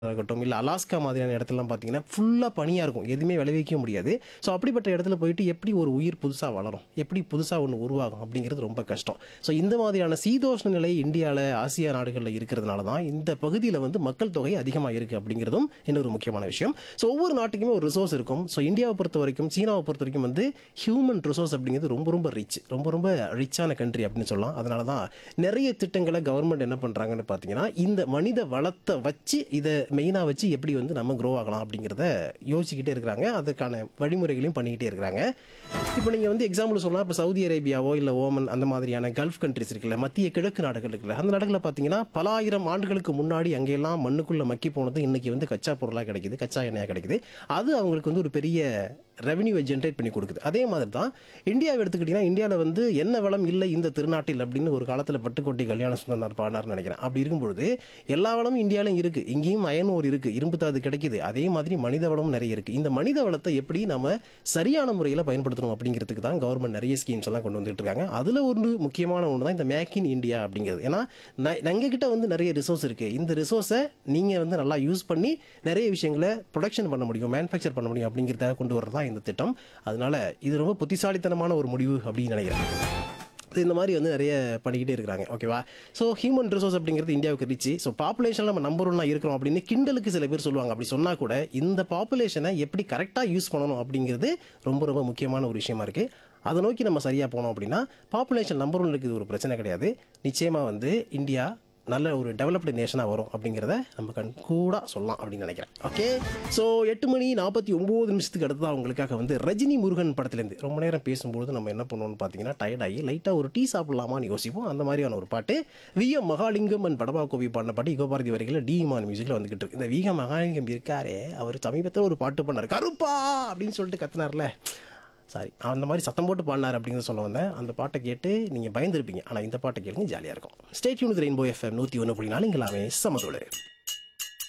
இருக்கட்டும் இல்லை அலாஸ்கா மாதிரியான இடத்துலலாம் பார்த்தீங்கன்னா ஃபுல்லாக பனியாக இருக்கும் எதுவுமே விளைவிக்க முடியாது ஸோ அப்படிப்பட்ட இடத்துல போயிட்டு எப்படி ஒரு உயிர் புதுசாக வளரும் எப்படி புதுசாக ஒன்று உருவாகும் அப்படிங்கிறது ரொம்ப கஷ்டம் ஸோ இந்த மாதிரியான சீதோஷ்ண நிலை இந்தியாவில் ஆசியா நாடுகளில் இருக்கிறதுனால தான் இந்த பகுதியில் வந்து மக்கள் தொகை அதிகமாக இருக்குது அப்படிங்கிறதும் இன்னொரு முக்கியமான விஷயம் ஸோ ஒவ்வொரு நாட்டுக்குமே ஒரு ரிசோர்ஸ் இருக்கும் ஸோ இந்தியாவை பொறுத்த வரைக்கும் சீனாவை பொறுத்த வரைக்கும் வந்து ஹியூமன் ரிசோர்ஸ் அப்படிங்கிறது ரொம்ப ரொம்ப ரிச் ரொம்ப ரொம்ப ரிச்சான கண்ட்ரி அப்படின்னு சொல்லலாம் அதனால தான் நிறைய திட்டங்களை கவர்மெண்ட் என்ன பண்ணுறாங்கன்னு பார்த்தீங்கன்னா இந்த மனித வளத்தை வச்சு இதை மெயினாக வச்சு எப்படி வந்து நம்ம க்ரோ ஆகலாம் அப்படிங்கிறத யோசிச்சுக்கிட்டே இருக்கிறாங்க அதுக்கான வழிமுறைகளையும் பண்ணிக்கிட்டே இருக்கிறாங்க இப்போ நீங்கள் வந்து எக்ஸாம்பிள் சொல்லலாம் இப்போ சவுதி அரேபியாவோ இல்லை ஓமன் அந்த மாதிரியான கல்ஃப் கண்ட்ரிஸ் இருக்குல்ல மத்திய கிழக்கு நாடுகள் இருக்குல்ல அந்த நாடுகளில் பார்த்தீங்கன்னா பல ஆயிரம் ஆண்டுகளுக்கு முன்னாடி அங்கெல்லாம் மண்ணுக்குள்ளே மக்கி போனது இன்னைக்கு வந்து கச்சா பொருளாக கிடைக்குது கச்சா எண்ணெயாக கிடைக்குது அது அவங்களுக்கு வந்து ஒரு பெரிய ரெவன்யூவை ஜென்ரேட் பண்ணி கொடுக்குது அதே மாதிரி தான் இந்தியாவை எடுத்துக்கிட்டிங்கன்னா இந்தியாவில் வந்து என்ன வளம் இல்லை இந்த திருநாட்டில் அப்படின்னு ஒரு காலத்தில் பட்டுக்கோட்டை கல்யாண சுந்தர் பாடினார்னு நினைக்கிறேன் அப்படி இருக்கும்பொழுது எல்லா வளமும் இந்தியாவிலும் இருக்குது இங்கேயும் அயன் ஓர் இருக்குது இரும்பு தாது கிடைக்குது அதே மாதிரி மனித வளமும் நிறைய இருக்குது இந்த மனித வளத்தை எப்படி நம்ம சரியான முறையில் பயன்படுத்தணும் அப்படிங்கிறதுக்கு தான் கவர்மெண்ட் நிறைய ஸ்கீம்ஸ் எல்லாம் கொண்டு வந்துட்டு இருக்காங்க அதில் ஒன்று முக்கியமான ஒன்று தான் இந்த மேக் இன் இந்தியா அப்படிங்கிறது ஏன்னா எங்ககிட்ட வந்து நிறைய ரிசோர்ஸ் இருக்குது இந்த ரிசோர்ஸை நீங்கள் வந்து நல்லா யூஸ் பண்ணி நிறைய விஷயங்களை ப்ரொடக்ஷன் பண்ண முடியும் மேனுஃபேக்சர் பண்ண முடியும் அப்படிங்கிறத கொண்டு வரது தான் இந்த திட்டம் அதனால இது ரொம்ப புத்திசாலித்தனமான ஒரு முடிவு அப்படின்னு நினைக்கிறேன் இது இந்த மாதிரி வந்து நிறைய பண்ணிக்கிட்டே இருக்கிறாங்க ஓகேவா ஸோ ஹியூமன் ரிசோர்ஸ் அப்படிங்கிறது இந்தியாவுக்கு ரிச்சு ஸோ பாப்புலேஷனில் நம்ம நம்பர் ஒன்னா இருக்கிறோம் அப்படின்னு கிண்டலுக்கு சில பேர் சொல்லுவாங்க அப்படி சொன்னால் கூட இந்த பாப்புலேஷனை எப்படி கரெக்டாக யூஸ் பண்ணணும் அப்படிங்கிறது ரொம்ப ரொம்ப முக்கியமான ஒரு விஷயமா இருக்குது அதை நோக்கி நம்ம சரியாக போனோம் அப்படின்னா பாப்புலேஷன் நம்பர் ஒன் இருக்குது ஒரு பிரச்சனை கிடையாது நிச்சயமாக வந்து இந்தியா நல்ல ஒரு டெவலப்டு நேஷனாக வரும் அப்படிங்கிறத நம்ம கண் கூட சொல்லலாம் அப்படின்னு நினைக்கிறேன் ஓகே ஸோ எட்டு மணி நாற்பத்தி ஒம்பது நிமிஷத்துக்கு அடுத்து தான் உங்களுக்காக வந்து ரஜினி முருகன் படத்துலேருந்து ரொம்ப நேரம் பேசும்போது நம்ம என்ன பண்ணுவோம்னு பார்த்தீங்கன்னா டயர்டாகி லைட்டாக ஒரு டீ சாப்பிடலாமான்னு யோசிப்போம் அந்த மாதிரியான ஒரு பாட்டு வி எம் மகாலிங்கம் அண்ட் படபா கோவி பாடின பாட்டு யுகபாரதி வரைகளில் டி இமான் மியூசிக்கில் வந்துகிட்டு இருக்கு இந்த வி எம் மகாலிங்கம் இருக்காரே அவர் சமீபத்தில் ஒரு பாட்டு பண்ணார் கருப்பா அப்படின்னு சொல்லிட்டு கத்துனார்ல சாரி அந்த மாதிரி சத்தம் போட்டு பாடினார் அப்படிங்கிறத சொல்ல வந்தேன் அந்த பாட்டை கேட்டு நீங்கள் பயந்துருப்பீங்க ஆனால் இந்த பாட்டை கேளுங்க ஜாலியாக இருக்கும் ஸ்டேட் யூனிட் ரெயின்போ எஃப்எம் நூற்றி ஒன்று புள்ளி நாலு இங்கெல்லாமே சமதோடு